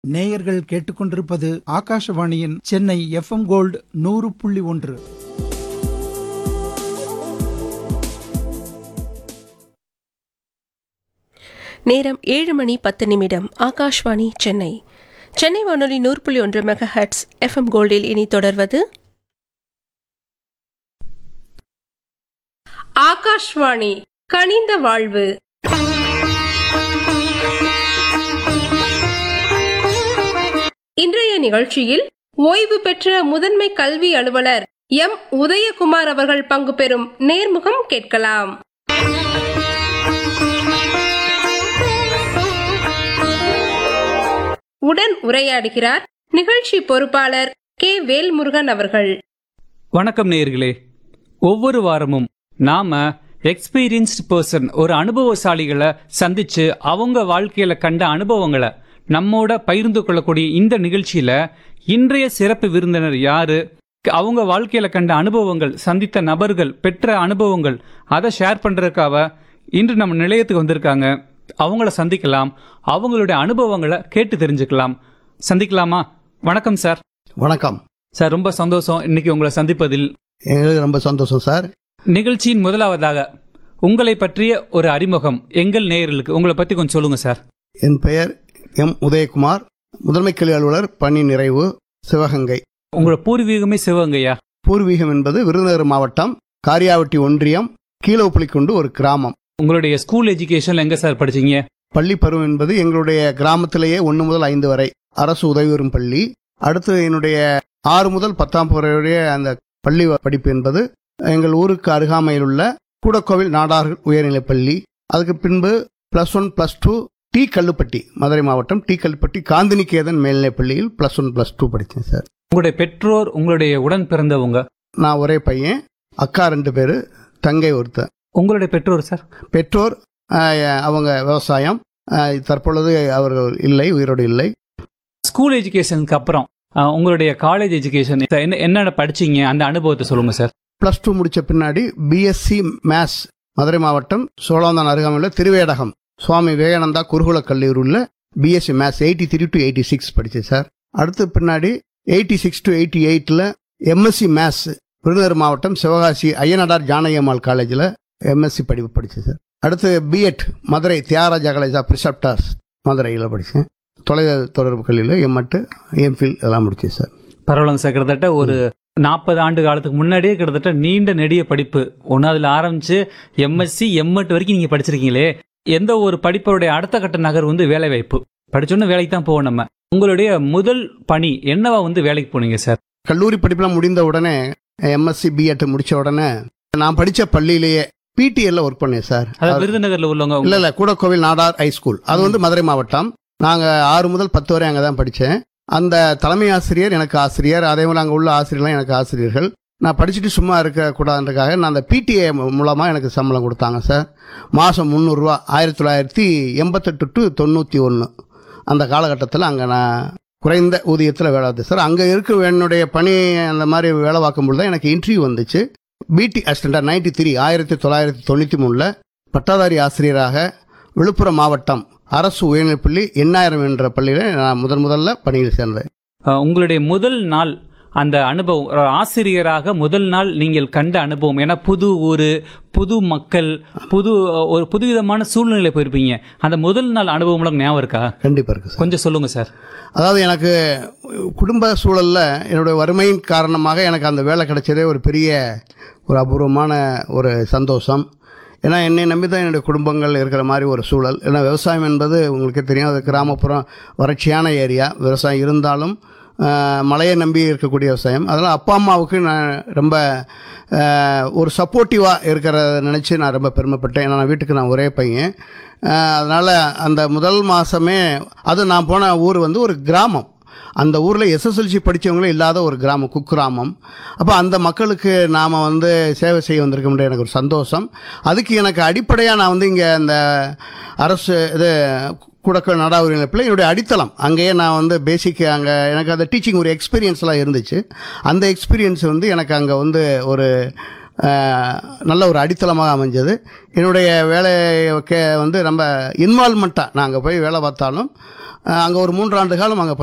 நேயர்கள் கேட்டுக்கொண்டிருப்பது ஆகாஷவாணியின் சென்னை எஃப்எம் கோல்டு நூறு புள்ளி ஒன்று நேரம் ஏழு மணி பத்து நிமிடம் ஆகாஷ்வாணி சென்னை சென்னை வானொலி நூறு புள்ளி ஒன்று மெகா ஹெட்ஸ் எஃப்எம் கோல்டில் இனி தொடர்வது ஆகாஷ்வாணி கனிந்த வாழ்வு இன்றைய நிகழ்ச்சியில் ஓய்வு பெற்ற முதன்மை கல்வி அலுவலர் எம் உதயகுமார் அவர்கள் பங்கு பெறும் நேர்முகம் கேட்கலாம் உடன் உரையாடுகிறார் நிகழ்ச்சி பொறுப்பாளர் கே வேல்முருகன் அவர்கள் வணக்கம் நேயர்களே ஒவ்வொரு வாரமும் நாம எக்ஸ்பீரியன்ஸ்ட் பர்சன் ஒரு அனுபவசாலிகளை சந்திச்சு அவங்க வாழ்க்கையில கண்ட அனுபவங்களை நம்மோட பகிர்ந்து கொள்ளக்கூடிய இந்த நிகழ்ச்சியில இன்றைய சிறப்பு விருந்தினர் யாரு அவங்க வாழ்க்கையில கண்ட அனுபவங்கள் சந்தித்த நபர்கள் பெற்ற அனுபவங்கள் அதை ஷேர் பண்றதுக்காக இன்று நம்ம நிலையத்துக்கு வந்திருக்காங்க அவங்கள சந்திக்கலாம் அவங்களுடைய அனுபவங்களை கேட்டு தெரிஞ்சுக்கலாம் சந்திக்கலாமா வணக்கம் சார் வணக்கம் சார் ரொம்ப சந்தோஷம் இன்னைக்கு உங்களை சந்திப்பதில் எங்களுக்கு ரொம்ப சந்தோஷம் சார் நிகழ்ச்சியின் முதலாவதாக உங்களை பற்றிய ஒரு அறிமுகம் எங்கள் நேயர்களுக்கு உங்களை பத்தி கொஞ்சம் சொல்லுங்க சார் என் பெயர் எம் உதயகுமார் முதன்மை கல்வி அலுவலர் பணி நிறைவு சிவகங்கை உங்களோட பூர்வீகமே சிவகங்கையா பூர்வீகம் என்பது விருதுநகர் மாவட்டம் காரியாவட்டி ஒன்றியம் கீழவுப்புலிக்குண்டு ஒரு கிராமம் உங்களுடைய ஸ்கூல் எஜுகேஷன் எங்க சார் படிச்சீங்க பள்ளி பருவம் என்பது எங்களுடைய கிராமத்திலேயே ஒன்று முதல் ஐந்து வரை அரசு உதவி பெறும் பள்ளி அடுத்து என்னுடைய ஆறு முதல் பத்தாம் வரையுடைய அந்த பள்ளி படிப்பு என்பது எங்கள் ஊருக்கு அருகாமையில் உள்ள கூடக்கோவில் நாடார் உயர்நிலைப் பள்ளி அதுக்கு பின்பு plus one plus two T Kallupatti Madurai மாவட்டம் டி கல்லுப்பட்டி காந்தினிகேதன் மேல்நிலைப் பள்ளியில் பிளஸ் ஒன் பிளஸ் டூ படித்தேன் சார் உங்களுடைய பெற்றோர் உங்களுடைய உடன் பிறந்தவங்க நான் ஒரே பையன் அக்கா ரெண்டு பேர் தங்கை ஒருத்தன் உங்களுடைய பெற்றோர் சார் பெற்றோர் ஆஹ், அவங்க விவசாயம் ஆஹ், தற்பொழுது அவர்கள் இல்லை உயிரோடு இல்லை ஸ்கூல் எஜுகேஷனுக்கு அப்புறம் அஹ், உங்களுடைய காலேஜ் எஜுகேஷன் என்ன என்னென்ன படிச்சீங்க அந்த அனுபவத்தை சொல்லுங்க சார் ப்ளஸ் டூ முடிச்ச பின்னாடி பிஎஸ்சி மேத்ஸ் மதுரை மாவட்டம் சோழாந்தான் அருகாமையில் திருவேடகம் சுவாமி விவேகானந்தா குருகுல கல்லூரியில் BSc maths eighty three to eighty six படித்தேன் சார் அடுத்து பின்னாடி எயிட்டி சிக்ஸ் டு எயிட்டி எயிட்டில் எம்எஸ்சி மேத்ஸ் விருதுநகர் மாவட்டம் சிவகாசி ஐயனாடார் ஜானகியம்மாள் காலேஜில் எம்எஸ்சி படிப்பு படித்தேன் சார் அடுத்து BEd Madurai Thiagaraja college of preceptors மதுரையில் படித்தேன் தொலை தொடர்பு கல்வியில் எம்எட்டு எம்ஃபில் இதெல்லாம் முடித்தேன் சார் பரவாயில்லைங்க சார் கிட்டத்தட்ட ஒரு நாற்பது ஆண்டு காலத்துக்கு முன்னாடியே கிட்டத்தட்ட நீண்ட நெடிய படிப்பு ஒன்னாவதுல ஆரம்பிச்சு எம்எஸ்சி எம்எட் வரைக்கும் நீங்க படிச்சிருக்கீங்களே எந்த ஒரு படிப்போடைய அடுத்த கட்ட நகர் வந்து வேலை வாய்ப்பு படிச்சோன்னு வேலைக்கு தான் போவோம் நம்ம உங்களுடைய முதல் பணி என்னவா வந்து வேலைக்கு போனீங்க சார் கல்லூரி படிப்புலாம் முடிந்த உடனே எம்எஸ்சி பிஎட் முடிச்ச உடனே நான் படிச்ச பள்ளியிலேயே பிடிஎல்ல ஒர்க் பண்ணேன் சார் அதாவது விருதுநகர்ல உள்ளவங்க இல்ல இல்ல கூடக்கோவில் நாடார் ஹை ஸ்கூல் அது வந்து மதுரை மாவட்டம் நாங்க ஆறு முதல் பத்து வரை அங்கே தான் படித்தேன் அந்த தலைமை ஆசிரியர் எனக்கு ஆசிரியர் அதே போல அங்கே உள்ள ஆசிரியர்லாம் எனக்கு ஆசிரியர்கள் நான் படிச்சுட்டு சும்மா இருக்கக்கூடாதுன்றக்காக நான் அந்த பிடிஏ மூலமாக எனக்கு சம்பளம் கொடுத்தாங்க சார் மாதம் முந்நூறுரூவா ஆயிரத்தி தொள்ளாயிரத்தி எண்பத்தெட்டு டு தொண்ணூற்றி ஒன்று அந்த காலகட்டத்தில் அங்கே நான் குறைந்த ஊதியத்தில் வேலை பார்த்தேன் சார் அங்கே இருக்க என்னுடைய பணி அந்த மாதிரி வேலை பார்க்கும் பொழுது தான் எனக்கு இன்டர்வியூ வந்துச்சு பிடி அசிஸ்டண்டாக நைன்டி த்ரீ ஆயிரத்தி தொள்ளாயிரத்தி தொண்ணூற்றி மூணில் பட்டாதாரி ஆசிரியராக விழுப்புரம் மாவட்டம் அரசு உயர்நிலைப் பள்ளி எண்ணாயிரம் என்ற பள்ளியில் நான் முதன் முதல்ல பணியில் சேர்ந்தேன் அஹ், உங்களுடைய முதல் நாள் அந்த அனுபவம் ஒரு ஆசிரியராக முதல் நாள் நீங்கள் கண்ட அனுபவம் ஏன்னா புது ஊரு புது மக்கள் புது ஒரு புதுவிதமான சூழ்நிலை போயிருப்பீங்க அந்த முதல் நாள் அனுபவம் உங்களுக்கு ஞாபகம் இருக்கா கண்டிப்பாக இருக்குது சார் கொஞ்சம் சொல்லுங்க சார் அதாவது எனக்கு குடும்ப சூழலில் என்னுடைய வறுமையின் காரணமாக எனக்கு அந்த வேலை கிடைச்சதே ஒரு பெரிய ஒரு அபூர்வமான ஒரு சந்தோஷம் ஏன்னா என்னை நம்பி தான் என்னுடைய குடும்பங்கள் இருக்கிற மாதிரி ஒரு சூழல் ஏன்னா விவசாயம் என்பது உங்களுக்கே தெரியும் அது கிராமப்புறம் வறட்சியான ஏரியா விவசாயம் இருந்தாலும் ஆஹ், மழையை நம்பி இருக்கக்கூடிய விவசாயம் அதனால் அப்பா அம்மாவுக்கு நான் ரொம்ப ஆஹ், ஒரு சப்போர்ட்டிவாக இருக்கிறத நினச்சி நான் ரொம்ப பெருமைப்பட்டேன் ஏன்னா நான் வீட்டுக்கு நான் ஒரே பையன் அதனால் அந்த முதல் மாதமே அது நான் போன ஊர் வந்து ஒரு கிராமம் அந்த ஊரில் எஸ்எஸ்எல்சி படித்தவங்களே இல்லாத ஒரு கிராமம் குக்கிராமம் அப்போ அந்த மக்களுக்கு நாம் வந்து சேவை செய்ய வந்திருக்க முடியாது எனக்கு ஒரு சந்தோஷம் அதுக்கு எனக்கு அடிப்படையாக நான் வந்து இங்கே இந்த அரசு இது குடக்க நாடாவுரிமைப்பில் என்னுடைய அடித்தளம் அங்கேயே நான் வந்து பேசிக் அங்கே எனக்கு அந்த டீச்சிங் ஒரு எக்ஸ்பீரியன்ஸ்லாம் இருந்துச்சு அந்த எக்ஸ்பீரியன்ஸ் வந்து எனக்கு அங்கே வந்து ஒரு அஹ், நல்ல ஒரு அடித்தளமாக அமைஞ்சது என்னுடைய வேலைக்கு வந்து ரொம்ப இன்வால்மெண்ட்டாக நான் அங்கே போய் வேலை பார்த்தாலும் அங்கே ஒரு மூன்று ஆண்டு காலம் அங்கே